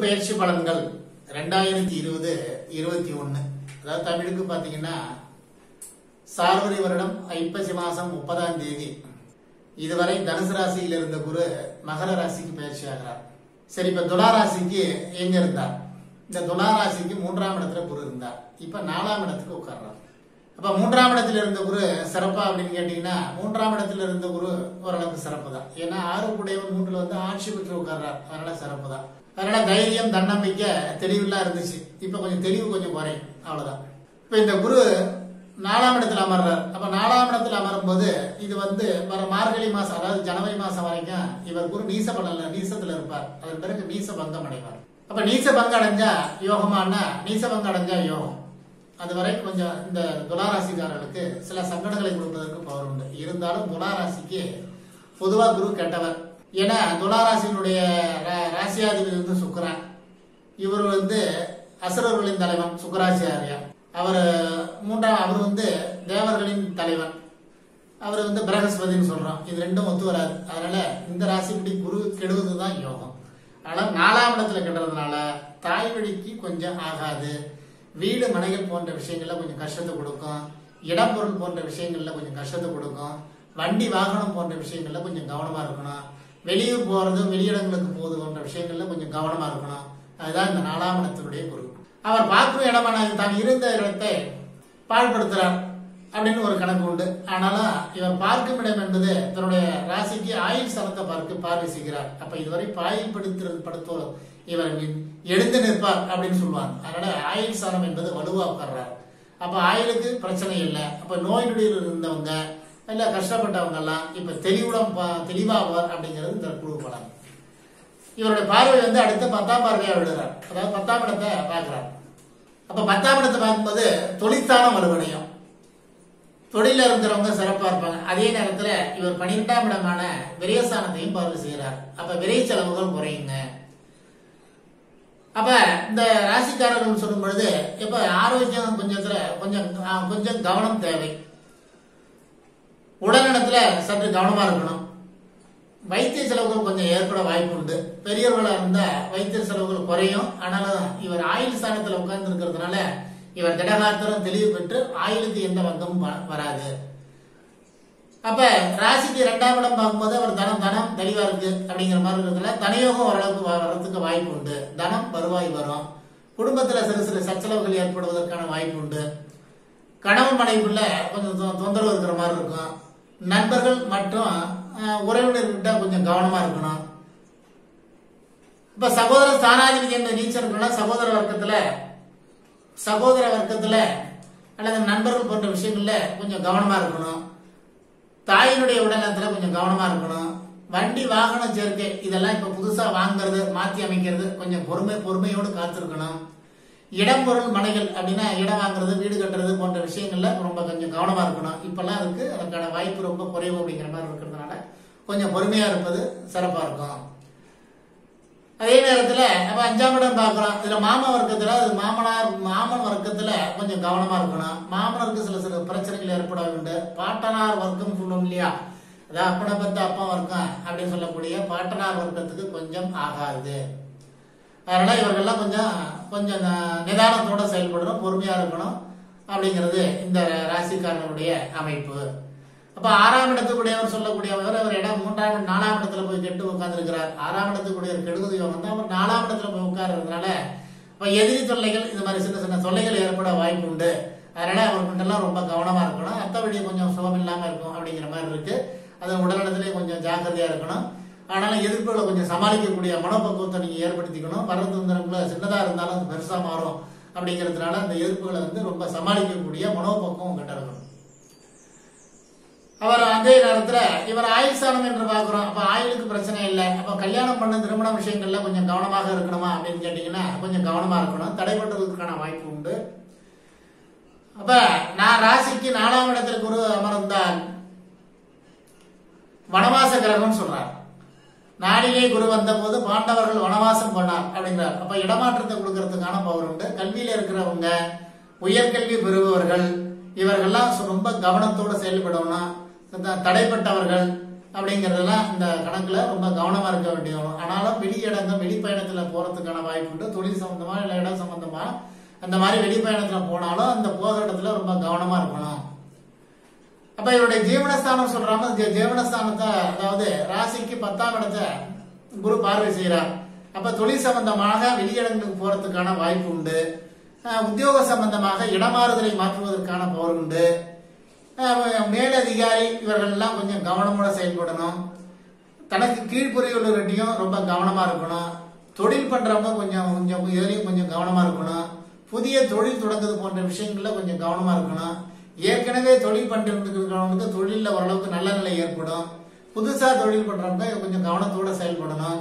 பயிற்சி பலன்கள் ரெண்டாயிரத்தி இருபது இருபத்தி ஒன்னு அதாவது தமிழுக்கு பாத்தீங்கன்னா சார்வரி வருடம் ஐப்பசி மாசம் முப்பதாம் தேதி இதுவரை தனுசு ராசியில் இருந்த குரு மகர ராசிக்கு பயிற்சி ஆகிறார் சரி இப்ப துலா ராசிக்கு எங்க இருந்தார் இந்த துலா ராசிக்கு மூன்றாம் இடத்துல குரு இருந்தார் இப்ப நாலாம் இடத்துக்கு உட்கார்றார் அப்ப மூன்றாம் இடத்துல இருந்த குரு சிறப்பா அப்படின்னு கேட்டீங்கன்னா மூன்றாம் இடத்துல இருந்த குரு ஓரளவுக்கு சிறப்பு தான் ஏன்னா ஆறு கூடையவன் மூன்றுல வந்து ஆட்சி பெற்று உட்கார்றார் அதனால சிறப்பு தான் அதனால தைரியம் தன்னம்பிக்கை தெளிவுலாம் இருந்துச்சு இப்ப கொஞ்சம் தெளிவு கொஞ்சம் குறையும் அவ்வளவுதான் இப்ப இந்த குரு நாலாம் இடத்துல அமர்றார் அப்ப நாலாம் இடத்துல அமரும் போது இது வந்து வர மார்கழி மாசம் அதாவது ஜனவரி மாசம் வரைக்கும் இவர் குரு நீச பலன்ல நீசத்துல இருப்பார் அதன் பிறகு நீச பங்கம் அடைவார் அப்ப நீச பங்கம் அடைஞ்சா யோகமானா நீச பங்கம் அடைஞ்சா யோகம் அது வரை கொஞ்சம் இந்த துளாராசிக்காரர்களுக்கு சில சங்கடங்களை கொடுப்பதற்கு பவர் உண்டு இருந்தாலும் துளாராசிக்கு பொதுவா குரு கெட்டவர் ஏன்னா துளாராசியினுடைய ரா- ராசியாதிபதி வந்து சுக்கிரன் இவர் வந்து அசுரர்களின் தலைவன் சுக்கராச்சாரியா அவர் மூன்றாம் அவர் வந்து தேவர்களின் தலைவன் அவர் வந்து பிரகஸ்பதின்னு சொல்றோம் இது ரெண்டும் ஒத்து வராது அதனால இந்த ராசிப்படி குரு கெடுவதுதான் யோகம் ஆனா நாலாம் இடத்துல கெடுறதுனால தாய் வழிக்கு கொஞ்சம் ஆகாது வீடு மனைகள் போன்ற விஷயங்கள்ல கொஞ்சம் கஷ்டத்தை கொடுக்கும் இடம் பொருள் போன்ற விஷயங்கள்ல கொஞ்சம் கஷ்டத்தை கொடுக்கும் வண்டி வாகனம் போன்ற விஷயங்கள்ல கொஞ்சம் கவனமா இருக்கணும் வெளியூர் போறது வெளியிடங்களுக்கு போவது போன்ற விஷயங்கள்ல கொஞ்சம் கவனமா இருக்கணும் அதுதான் இந்த நாலாம் இடத்தினுடைய குரு அவர் பார்க்கும் இடமான தான் இருந்த இடத்தை பாழ்படுத்துறார் அப்படின்னு ஒரு கணக்கு உண்டு ஆனாலும் இவர் பார்க்கும் இடம் என்பது தன்னுடைய ராசிக்கு ஆயுள் சனத்தை பார்க்க பார்வை செய்கிறார் அப்ப இதுவரை பாயில் படுத்துறது படுத்தோ இவர் எழுந்து நிற்பார் அப்படின்னு சொல்லுவாங்க அதனால ஆயுள் சனம் என்பது வலுவா உட்கார்றார் அப்ப ஆயுளுக்கு பிரச்சனை இல்லை அப்ப நோய் நொடியில் இருந்தவங்க இல்ல கஷ்டப்பட்டவங்க எல்லாம் இப்ப தெளிவுடன் பா- தெளிவாவார் அப்படிங்கிறது இந்த குழு பலம் இவருடைய பார்வை வந்து அடுத்த பத்தாம் பார்வையா விடுறார் அதாவது பத்தாம் இடத்தை பார்க்கிறார் அப்ப பத்தாம் இடத்தை பார்க்கும்போது தொழிற்சாலம் வலுவடையும் தொழில இருக்கிறவங்க சிறப்பா இருப்பாங்க அதே நேரத்துல இவர் பன்னிரெண்டாம் இடமான விரயஸ்தானத்தையும் பார்வை செய்கிறார் அப்ப விரை செலவுகள் குறையுங்க அப்ப இந்த ராசிக்காரர்கள் சொல்லும் பொழுது இப்ப ஆரோக்கியம் கொஞ்சத்துல கொஞ்சம் ஆ, கொஞ்சம் கவனம் தேவை உடல்நலத்துல சற்று கவனமா இருக்கணும் வைத்திய செலவுகள் கொஞ்சம் ஏற்பட வாய்ப்பு உண்டு பெரியவர்களா இருந்தா வைத்திய செலவுகள் குறையும் ஆனாலும் இவர் ஆயுள் ஸ்தானத்துல உட்கார்ந்து இருக்கிறதுனால இவர் திடகாத்திரம் தெளிவு பெற்று ஆயுளுக்கு எந்த வந்தமும் வ- வராது அப்ப ராசிக்கு இரண்டாம் இடம் பார்க்கும்போது அவர் தனம் தனம் தெளிவா இருக்கு அப்படிங்கிற மாதிரி இருக்கிறதுல தனயோகம் ஓரளவுக்கு வ- வர்றதுக்கு வாய்ப்பு உண்டு தனம் வருவாய் வரும் குடும்பத்துல சிறு சிறு சச்சரவுகள் ஏற்படுவதற்கான வாய்ப்பு உண்டு கணவன் மனைவிக்குள்ள கொஞ்சம் தொ- தொந்தரவு இருக்கிற மாதிரி இருக்கும் நண்பர்கள் மற்றும் அஹ், உறவினர்கிட்ட கொஞ்சம் கவனமா இருக்கணும் இப்ப சகோதர ஸ்தானாதிபதி என்ற நீச்சல் இருக்குன்னா சகோதர வர்க்கத்துல சகோதர வர்க்கத்துல அல்லது நண்பர்கள் போன்ற விஷயங்கள்ல கொஞ்சம் கவனமா இருக்கணும் தாயினுடைய உடல்நலத்துல கொஞ்சம் கவனமா இருக்கணும் வண்டி வாகன சேர்க்கை இதெல்லாம் இப்ப புதுசா வாங்குறது மாத்தி அமைக்கிறது கொஞ்சம் பொறுமை பொறுமையோடு காத்திருக்கணும் இடம் பொருள் மனைகள் அப்படின்னா இடம் வாங்குறது வீடு கட்டுறது போன்ற விஷயங்கள்ல ரொம்ப கொஞ்சம் கவனமா இருக்கணும் இப்பெல்லாம் இருக்கு அதுக்கான வாய்ப்பு ரொம்ப குறைவு அப்படிங்கிற மாதிரி இருக்கிறதுனால கொஞ்சம் பொறுமையா இருப்பது சிறப்பா இருக்கும் அதே நேரத்துல அப்ப அஞ்சாம் இடம் பார்க்கிறோம் இதுல மாம வர்க்கத்துல அது மாமனார் மாமன் வர்க்கத்துல கொஞ்சம் கவனமா இருக்கணும் மாமனருக்கு சில சில பிரச்சனைகள் ஏற்பட உண்டு பாட்டனார் வர்க்கம் சொல்லும் இல்லையா அதாவது அப்பனை பத்த அப்பா வர்க்கம் அப்படின்னு சொல்லக்கூடிய பாட்டனார் வர்க்கத்துக்கு கொஞ்சம் ஆகாது அதனால இவர்கள்லாம் கொஞ்சம் கொஞ்சம் ந- நிதானத்தோட செயல்படணும் பொறுமையா இருக்கணும் அப்படிங்கிறது இந்த ராசிக்காரனுடைய அமைப்பு அப்ப ஆறாம் இடத்துக்குடையவர் சொல்லக்கூடியவர் அவர் இடம் மூன்றாம் இடம், நாலாம் இடத்துல போய் கெட்டு உட்கார்ந்துருக்கிறார் ஆறாம் இடத்துக்குடையவர் கெடுவது யோகம் தான் அவர் நாலாம் இடத்துல போய் உட்கார்றதுனால இப்ப எதிரி தொல்லைகள் இந்த மாதிரி சின்ன சின்ன தொல்லைகள் ஏற்பட வாய்ப்பு உண்டு அதனால அவர்கிட்டலாம் ரொம்ப கவனமா இருக்கணும் அத்த வழி கொஞ்சம் சுகம் இல்லாம இருக்கும் அப்படிங்கிற மாதிரி இருக்கு அது உடல்நலத்திலே கொஞ்சம் ஜாக்கிரதையா இருக்கணும் ஆனாலும் எதிர்ப்புகளை கொஞ்சம் சமாளிக்கக்கூடிய மனப்பக்குவத்தை நீங்க ஏற்படுத்திக்கணும் வரதந்திரங்களை சின்னதா இருந்தாலும் அது பெருசா மாறும் அப்படிங்கிறதுனால அந்த எதிர்ப்புகளை வந்து ரொம்ப சமாளிக்கக்கூடிய மனோபக்குவம் கிட்ட இருக்கணும் அவர் அதே நேரத்துல இவர் ஆயுள் ஸ்தானம் என்று பார்க்கிறோம் அப்ப ஆயுளுக்கு பிரச்சனை இல்லை அப்ப கல்யாணம் பண்ண திருமண விஷயங்கள்ல கொஞ்சம் கவனமாக இருக்கணுமா அப்படின்னு கேட்டீங்கன்னா கொஞ்சம் கவனமா இருக்கணும் தடைபடுறதுக்கான வாய்ப்பு உண்டு அப்ப நான் ராசிக்கு நாலாம் இடத்திற்கு ஒரு அமர்ந்தால் வனவாச கிரகம் சொல்றார் நாடிலே குரு வந்த போது பாண்டவர்கள் வனவாசம் பண்ணார் அப்படிங்கிறார் அப்ப இடமாற்றத்தை கொடுக்கறதுக்கான பவர் உண்டு கல்வியில இருக்கிறவங்க உயர்கல்வி பெறுபவர்கள் இவர்கள்லாம் சு- ரொம்ப கவனத்தோட செயல்படணும் த- தடைப்பட்டவர்கள் அப்படிங்கறதெல்லாம் இந்த கணக்குல ரொம்ப கவனமா இருக்க வேண்டிய ஒண்ணு. ஆனாலும் வெளி இடங்கள் வெளிப்பயணத்துல போறதுக்கான வாய்ப்பு உண்டு தொழில் சம்பந்தமா இல்ல இடம் சம்பந்தமா அந்த மாதிரி வெளிப்பயணத்துல போனாலும் அந்த போகிற இடத்துல ரொம்ப கவனமா இருக்கணும் அப்ப இவருடைய ஜீவனஸ்தானம் சொல்றாங்க ஜீ- ஜீவனஸ்தானத்தை அதாவது ராசிக்கு பத்தாம் இடத்தை குரு பார்வை செய்யறார் அப்ப தொழில் சம்பந்தமாக வெளியிடங்களுக்கு போறதுக்கான வாய்ப்பு உண்டு அஹ் உத்தியோக சம்பந்தமாக இடமாறுதலை மாற்றுவதற்கான பவர் உண்டு அஹ் மேலதிகாரி இவர்கள் எல்லாம் கொஞ்சம் கவனமோட செயல்படணும் தனக்கு கீழ்ப்புறையுள்ளவர்கிட்டையும் ரொம்ப கவனமா இருக்கணும் தொழில் பண்றவங்க கொஞ்சம் கொஞ்சம் இதுலயும் கொஞ்சம் கவனமா இருக்கணும் புதிய தொழில் தொடங்குது போன்ற விஷயங்கள்ல கொஞ்சம் கவனமா இருக்கணும் ஏற்கனவே தொழில் பண்ணிட்டு இருக்கிறவங்களுக்கு தொழில்ல ஓரளவுக்கு நல்ல நிலை ஏற்படும் புதுசா தொழில் பண்றவங்க கொஞ்சம் கவனத்தோட செயல்படணும்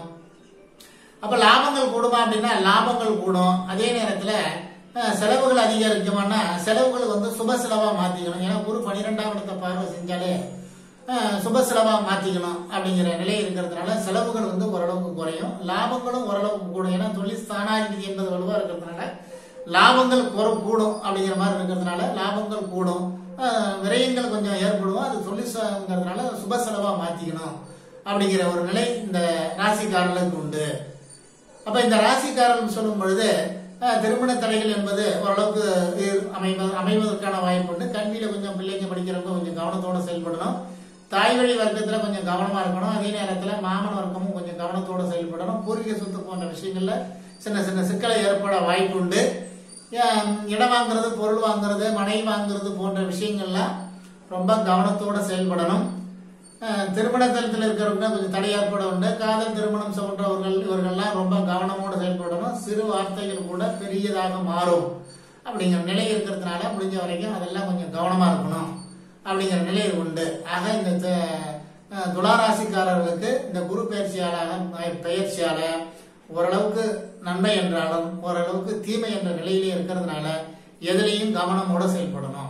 அப்ப லாபங்கள் கூடுமா அப்படின்னா லாபங்கள் கூடும் அதே நேரத்துல அஹ், செலவுகள் அதிகரிக்குமானா செலவுகள் வந்து சுப செலவா மாத்திக்கணும் ஏன்னா குரு பனிரெண்டாம் இடத்தை பார்வை செஞ்சாலே அஹ், சுப செலவா மாத்திக்கணும் அப்படிங்கிற நிலை இருக்கிறதுனால செலவுகள் வந்து ஓரளவுக்கு குறையும் லாபங்களும் ஓரளவுக்கு கூடும் ஏன்னா தொழில் ஸ்தானாதிபதி என்பது வலுவா இருக்கிறதுனால லாபங்கள் குறை கூடும் அப்படிங்கிற மாதிரி இருக்கிறதுனால லாபங்கள் கூடும் அஹ், விரயங்கள் கொஞ்சம் ஏற்படும் அது தொழில்ங்கிறதுனால சுப செலவா மாத்திக்கணும் அப்படிங்கிற ஒரு நிலை இந்த ராசிக்காரர்களுக்கு உண்டு அப்ப இந்த ராசிக்காரன் சொல்லும் பொழுது அஹ், திருமண தடைகள் என்பது ஓரளவுக்கு இரு- அமைவ- அமைவதற்கான வாய்ப்பு உண்டு கல்வியில கொஞ்சம் பிள்ளைங்க படிக்கிறவங்க கொஞ்சம் கவனத்தோட செயல்படணும் தாய் வழி வர்க்கத்துல கொஞ்சம் கவனமா இருக்கணும் அதே நேரத்துல மாமன் வர்க்கமும் கொஞ்சம் கவனத்தோட செயல்படணும் பூர்வீக சொத்து போன்ற விஷயங்கள்ல சின்ன சின்ன சிக்கலை ஏற்பட வாய்ப்பு உண்டு அஹ், இடம் வாங்குறது பொருள் வாங்குறது மனை வாங்குறது போன்ற விஷயங்கள்லாம் ரொம்ப கவனத்தோட செயல்படணும் அஹ் திருமணத்தலத்தில் இருக்கிறவங்க கொஞ்சம் தடை ஏற்பட உண்டு காதல் திருமணம் சொல்றவர்கள் இவர்கள்லாம் ரொம்ப கவனமோட செயல்படணும் சிறு வார்த்தைகள் கூட பெரியதாக மாறும் அப்படிங்கிற நிலை இருக்கிறதுனால முடிஞ்ச வரைக்கும் அதெல்லாம் கொஞ்சம் கவனமா இருக்கணும் அப்படிங்கிற நிலை உண்டு ஆக இந்த த- அஹ் துளாராசிக்காரர்களுக்கு இந்த குரு பயிற்சியாளாக பய- பயிற்சியால ஓரளவுக்கு நன்மை என்றாலும் ஓரளவுக்கு தீமை என்ற நிலையிலே இருக்கிறதுனால எதுலையும் கவனமோட செயல்படணும்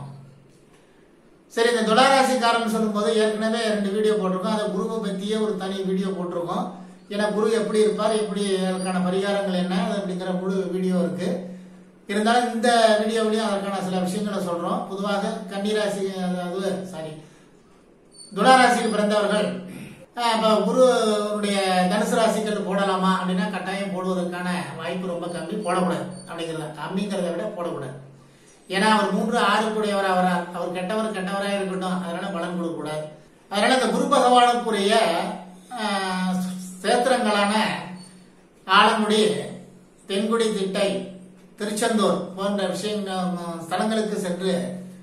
சரி இந்த துளாராசிக்காரன் சொல்லும்போது ஏற்கனவே ரெண்டு வீடியோ போட்டிருக்கோம் அந்த குருவை பத்தியே ஒரு தனி வீடியோ போட்டிருக்கோம் ஏன்னா குரு எப்படி இருப்பார் எப்படி அதற்கான பரிகாரங்கள் என்ன அது அப்படிங்கிற முழு வீடியோ இருக்கு இருந்தாலும் இந்த வீடியோவிலையும் அதற்கான சில விஷயங்களை சொல்றோம் பொதுவாக கன்னிராசி அதாவது சாரி துளாராசியில் பிறந்தவர்கள் அஹ், இப்ப குருவுடைய தனுசு ராசிகள் போடலாமா அப்படின்னா கட்டாயம் போடுவதற்கான வாய்ப்பு ரொம்ப கம்மி போடக்கூடாது அப்படிங்கிறத கம்மிங்கிறத விட போடக்கூடாது ஏன்னா அவர் மூன்று ஆறு கூடியவர் அவரார் அவர் கெட்டவர் கெட்டவராக இருக்கட்டும் அதனால பலன் கொடுக்கக்கூடாது அதனால இந்த குரு பகவானுக்குரிய அஹ், சேத்திரங்களான ஆலங்குடி தென்குடி திட்டை திருச்செந்தூர் போன்ற விஷயங்கள் உம், ஸ்தலங்களுக்கு சென்று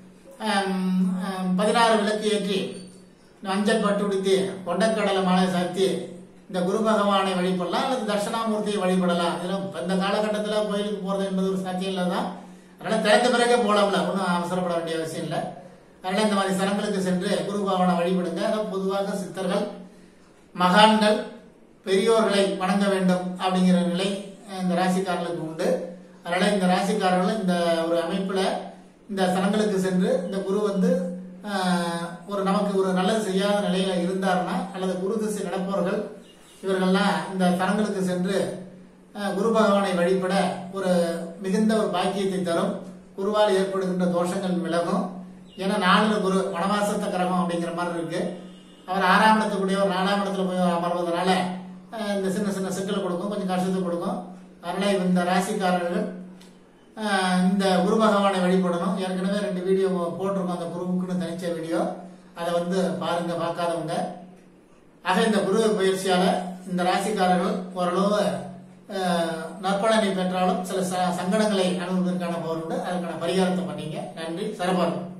ஹம், ஹம், பதினாறு விளக்கு ஏற்றி மஞ்சள் பட்டு உடுத்தி கொண்டக்கடலை மாலை சாத்தி இந்த குரு பகவானை வழிபடலாம் அல்லது தட்சிணாமூர்த்தியை வழிபடலாம் இதெல்லாம் இந்த காலகட்டத்தில் கோயிலுக்கு போறது என்பது ஒரு சாத்தியம் இல்லதான் அதனால திறந்த பிறகே போலாம்ல ஒன்றும் அவசரப்பட வேண்டிய அவசியம் இல்லை அதனால இந்த மாதிரி ஸ்தலங்களுக்கு சென்று குரு பகவானை வழிபடுங்க அதான் பொதுவாக சித்தர்கள் மகான்கள் பெரியோர்களை வணங்க வேண்டும் அப்படிங்கிற நிலை அஹ், இந்த ராசிக்காரர்களுக்கு உண்டு அதனால இந்த ராசிக்காரர்கள் இந்த ஒரு அமைப்புல இந்த ஸ்தலங்களுக்கு சென்று இந்த குரு வந்து அஹ், ஒரு நமக்கு ஒரு நல்லது செய்யாத நிலையில இருந்தாருன்னா அல்லது குரு திசை நடப்பவர்கள் இவர்கள்லாம் இந்த ஸ்தலங்களுக்கு சென்று அஹ், குரு பகவானை வழிபட ஒரு மிகுந்த ஒரு பாக்கியத்தை தரும் குருவால் ஏற்படுகின்ற தோஷங்கள் விலகும் ஏன்னா நாலுல குரு வனவாசத்த கிரகம் அப்படிங்கிற மாதிரி இருக்கு அவர் ஆறாம் இடத்துக்குடைய ஒரு நாலாம் இடத்துல போய் அமர்வதனால அஹ், இந்த சின்ன சின்ன சிக்கல் கொடுக்கும் கொஞ்சம் கஷ்டத்தை கொடுக்கும் அதனால இந்த ராசிக்காரர்கள் அஹ், இந்த குரு பகவானை வழிபடணும் ஏற்கனவே ரெண்டு வீடியோ போட்டிருக்கோம் அந்த குருவுக்குன்னு தனிச்ச வீடியோ அதை வந்து பாருங்க பார்க்காதவங்க ஆக இந்த குரு பயிற்சியால இந்த ராசிக்காரர்கள் ஓரளவு அஹ், நற்பலனை பெற்றாலும் சில ச- சங்கடங்களை அணுகுவதற்கான பவர் உண்டு அதற்கான பரிகாரத்தை பண்ணீங்க நன்றி சரபாரம்